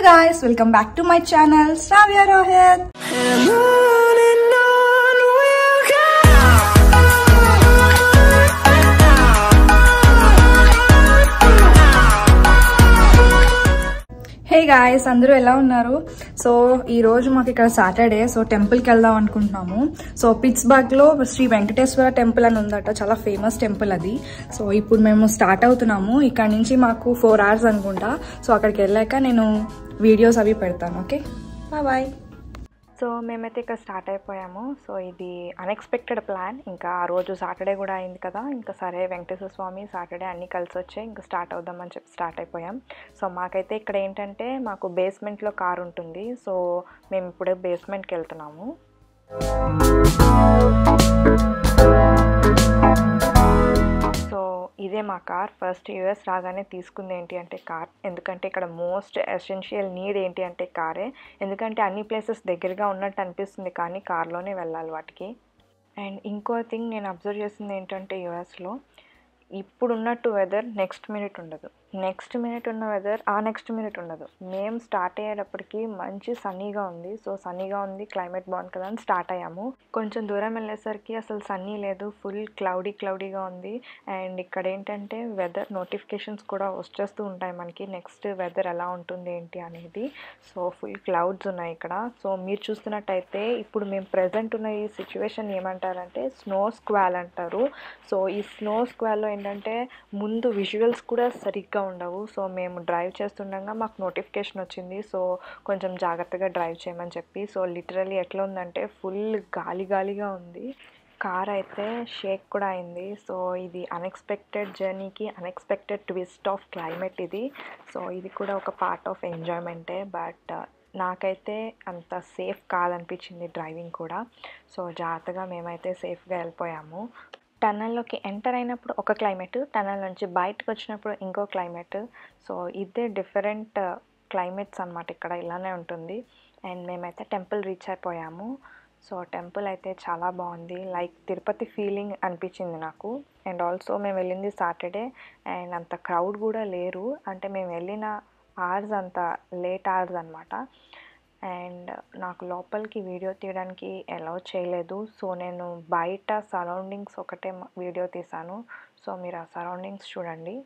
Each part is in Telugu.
guys, welcome back to my channel, Savya Rohit. And on and on we'll go. Hey guys అందరూ ఎలా ఉన్నారు సో ఈ రోజు మాకు ఇక్కడ సాటర్డే సో టెంపుల్కి వెళ్దాం అనుకుంటున్నాము సో పిట్స్బర్గ్లో శ్రీ వెంకటేశ్వర టెంపుల్ అని ఉందట చాలా ఫేమస్ టెంపుల్ అది సో ఇప్పుడు మేము స్టార్ట్ అవుతున్నాము ఇక్కడ నుంచి మాకు ఫోర్ అవర్స్ అనుకుంటా సో అక్కడికి వెళ్ళాక నేను వీడియోస్ అవి పెడతాను ఓకే బాయ్ సో మేమైతే ఇక్కడ స్టార్ట్ అయిపోయాము సో ఇది అన్ఎక్స్పెక్టెడ్ ప్లాన్ ఇంకా ఆ రోజు సాటర్డే కూడా అయింది కదా ఇంకా సరే వెంకటేశ్వర స్వామి సాటర్డే అన్నీ కలిసి వచ్చాయి ఇంకా స్టార్ట్ అవుదామని చెప్పి స్టార్ట్ అయిపోయాం సో మాకైతే ఇక్కడ ఏంటంటే మాకు బేస్మెంట్లో కార్ ఉంటుంది సో మేము ఇప్పుడు బేస్మెంట్కి వెళ్తున్నాము సో ఇదే మా కార్ ఫస్ట్ యూఎస్ రాగానే తీసుకుంది ఏంటి అంటే కార్ ఎందుకంటే ఇక్కడ మోస్ట్ ఎసెన్షియల్ నీడ్ ఏంటి అంటే కారే ఎందుకంటే అన్ని ప్లేసెస్ దగ్గరగా ఉన్నట్టు అనిపిస్తుంది కానీ కార్లోనే వెళ్ళాలి వాటికి అండ్ ఇంకో థింగ్ నేను అబ్జర్వ్ చేసింది ఏంటంటే యూఎస్లో ఇప్పుడు ఉన్నట్టు వెదర్ నెక్స్ట్ మినిట్ ఉండదు నెక్స్ట్ మినిట్ ఉన్న వెదర్ ఆ నెక్స్ట్ మినిట్ ఉండదు మేము స్టార్ట్ అయ్యేటప్పటికి మంచి సన్నీగా ఉంది సో సన్నీగా ఉంది క్లైమేట్ బాగుంది కదా అని స్టార్ట్ అయ్యాము కొంచెం దూరం వెళ్ళేసరికి అసలు సన్నీ లేదు ఫుల్ క్లౌడీ క్లౌడీగా ఉంది అండ్ ఇక్కడ ఏంటంటే వెదర్ నోటిఫికేషన్స్ కూడా వచ్చేస్తూ ఉంటాయి మనకి నెక్స్ట్ వెదర్ ఎలా ఉంటుంది ఏంటి అనేది సో ఫుల్ క్లౌడ్స్ ఉన్నాయి ఇక్కడ సో మీరు చూస్తున్నట్టయితే ఇప్పుడు మేము ప్రజెంట్ ఉన్న ఈ సిచ్యువేషన్ ఏమంటారంటే స్నో స్క్వాల్ అంటారు సో ఈ స్నో స్క్వాల్లో ఏంటంటే ముందు విజువల్స్ కూడా సరిగ్గా ఉండవు సో మేము డ్రైవ్ చేస్తుండగా మాకు నోటిఫికేషన్ వచ్చింది సో కొంచెం జాగ్రత్తగా డ్రైవ్ చేయమని చెప్పి సో లిటరలీ ఎట్లా ఉందంటే ఫుల్ గాలి గాలిగా ఉంది కార్ అయితే షేక్ కూడా అయింది సో ఇది అన్ఎక్స్పెక్టెడ్ జర్నీకి అన్ఎక్స్పెక్టెడ్ ట్విస్ట్ ఆఫ్ క్లైమేట్ ఇది సో ఇది కూడా ఒక పార్ట్ ఆఫ్ ఎంజాయ్మెంటే బట్ నాకైతే అంత సేఫ్ కాదనిపించింది డ్రైవింగ్ కూడా సో జాగ్రత్తగా మేమైతే సేఫ్గా వెళ్ళిపోయాము టనల్లోకి ఎంటర్ అయినప్పుడు ఒక క్లైమేట్ టనల్ నుంచి బయటకు వచ్చినప్పుడు ఇంకో క్లైమేట్ సో ఇదే డిఫరెంట్ క్లైమేట్స్ అనమాట ఇక్కడ ఇలానే ఉంటుంది అండ్ మేమైతే టెంపుల్ రీచ్ అయిపోయాము సో టెంపుల్ అయితే చాలా బాగుంది లైక్ తిరుపతి ఫీలింగ్ అనిపించింది నాకు అండ్ ఆల్సో మేము వెళ్ళింది సాటర్డే అండ్ అంత క్రౌడ్ కూడా లేరు అంటే మేము వెళ్ళిన అవర్స్ అంత లేట్ అవర్స్ అనమాట అండ్ నాకు లోపలికి వీడియో తీయడానికి అలౌ చేయలేదు సో నేను బయట సరౌండింగ్స్ ఒకటే వీడియో తీశాను సో మీరు ఆ సరౌండింగ్స్ చూడండి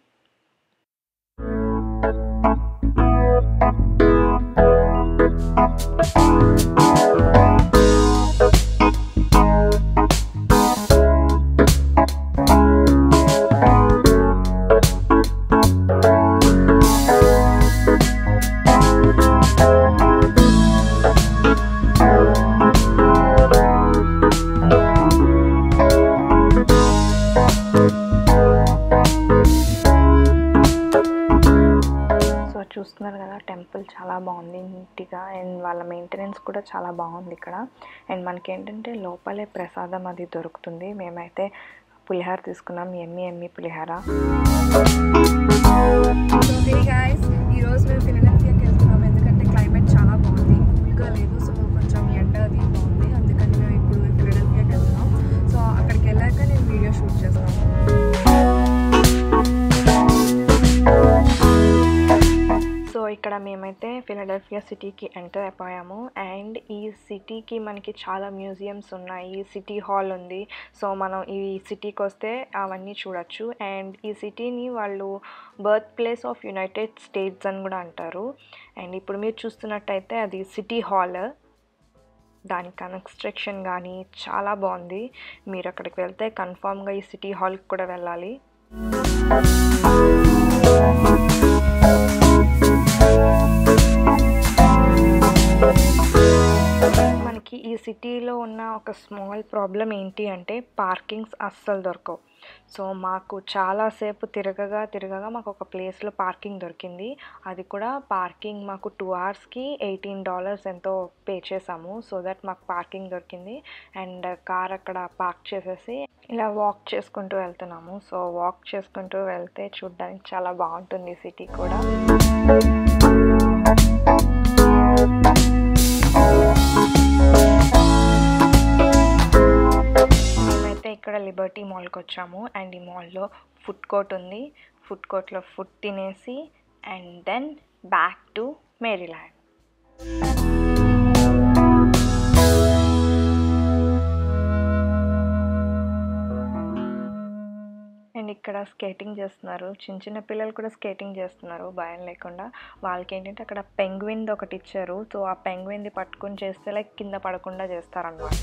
సో చూస్తున్నారు కదా టెంపుల్ చాలా బాగుంది నీట్గా అండ్ వాళ్ళ మెయింటెనెన్స్ కూడా చాలా బాగుంది ఇక్కడ అండ్ మనకి ఏంటంటే లోపలే ప్రసాదం అది దొరుకుతుంది మేమైతే పులిహార తీసుకున్నాం ఎమ్మి ఎమ్మి పులిహార ఈరోజు మేము ఫిలడెల్ఫియాకి వెళ్తున్నాం ఎందుకంటే క్లైమేట్ చాలా బాగుంది కూల్గా లేదు సో కొంచెం ఎండ అది బాగుంది అందుకని మేము ఇప్పుడు ఫిలడెల్ఫియాకి వెళ్తున్నాం సో అక్కడికి వెళ్ళాక నేను వీడియో షూట్ చేస్తాను సో ఇక్కడ మేమైతే ఫిలడెల్ఫియా సిటీకి ఎంటర్ అయిపోయాము అండ్ ఈ సిటీకి మనకి చాలా మ్యూజియంస్ ఉన్నాయి సిటీ హాల్ ఉంది సో మనం ఈ సిటీకి వస్తే అవన్నీ చూడొచ్చు అండ్ ఈ సిటీని వాళ్ళు birth place of United States అని కూడా అంటారు అండ్ ఇప్పుడు మీరు చూస్తున్నట్టయితే అది సిటీ హాల్ దాని కన్స్ట్రక్షన్ కానీ చాలా బాగుంది మీరు అక్కడికి వెళ్తే కన్ఫామ్గా ఈ సిటీ హాల్కి కూడా వెళ్ళాలి మనకి ఈ సిటీలో ఉన్న ఒక స్మాల్ ప్రాబ్లం ఏంటి అంటే పార్కింగ్స్ అస్సలు దొరకవు సో మాకు చాలాసేపు తిరగగా తిరగగా మాకు ఒక ప్లేస్లో పార్కింగ్ దొరికింది అది కూడా పార్కింగ్ మాకు టూ అవర్స్కి ఎయిటీన్ డాలర్స్ ఎంతో పే చేసాము సో దట్ మాకు పార్కింగ్ దొరికింది అండ్ కార్ అక్కడ పార్క్ చేసేసి ఇలా వాక్ చేసుకుంటూ వెళ్తున్నాము సో వాక్ చేసుకుంటూ వెళ్తే చూడ్డానికి చాలా బాగుంటుంది సిటీ కూడా మేమైతే ఇక్కడ లిబర్టీ మాల్కి వచ్చాము అండ్ ఈ మాల్లో ఫుడ్ కోర్ట్ ఉంది ఫుడ్ కోర్ట్లో ఫుడ్ తినేసి and then back to Maryland and ఇక్కడ స్కేటింగ్ చేస్తున్నారు చిన్న చిన్న పిల్లలు కూడా స్కేటింగ్ చేస్తున్నారు భయం లేకుండా వాళ్ళకి ఏంటంటే అక్కడ పెంగ్విన్ ఒకటి ఇచ్చారు సో ఆ పెంగ్విన్ది పట్టుకొని చేస్తే లైక్ కింద పడకుండా చేస్తారనమాట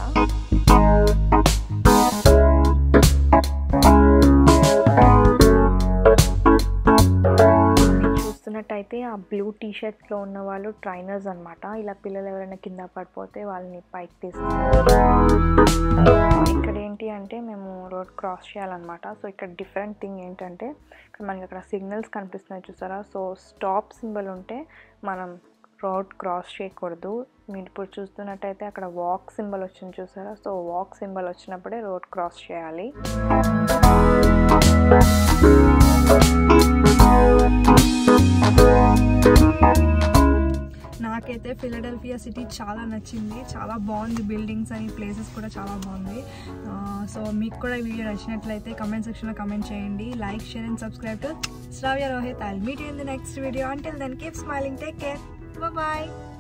చూస్తున్నట్టయితే ఆ బ్లూ టీ షర్ట్స్లో ఉన్న వాళ్ళు ట్రైనర్స్ అనమాట ఇలా పిల్లలు ఎవరైనా కింద పడిపోతే వాళ్ళని పైకి తీస్తారు ఇక్కడ ఏంటి అంటే మేము రోడ్ క్రాస్ చేయాలన్నమాట సో ఇక్కడ డిఫరెంట్ థింగ్ ఏంటంటే ఇక్కడ మనకి అక్కడ సిగ్నల్స్ కనిపిస్తున్నాయి చూసారా సో స్టాప్ సింబల్ ఉంటే మనం రోడ్ క్రాస్ చేయకూడదు మీరు ఇప్పుడు చూస్తున్నట్టయితే అక్కడ వాక్ సింబల్ వచ్చింది చూసారా సో వాక్ సింబల్ వచ్చినప్పుడే రోడ్ క్రాస్ చేయాలి నాకైతే ఫిలడెల్ఫియా సిటీ చాలా నచ్చింది చాలా బాగుంది బిల్డింగ్స్ అని ప్లేసెస్ కూడా చాలా బాగుంది సో మీకు కూడా ఈ వీడియో నచ్చినట్లయితే కమెంట్ సెక్షన్లో కమెంట్ చేయండి like share and subscribe to Shravya Rohit I'll meet in the next video until then keep smiling take care bye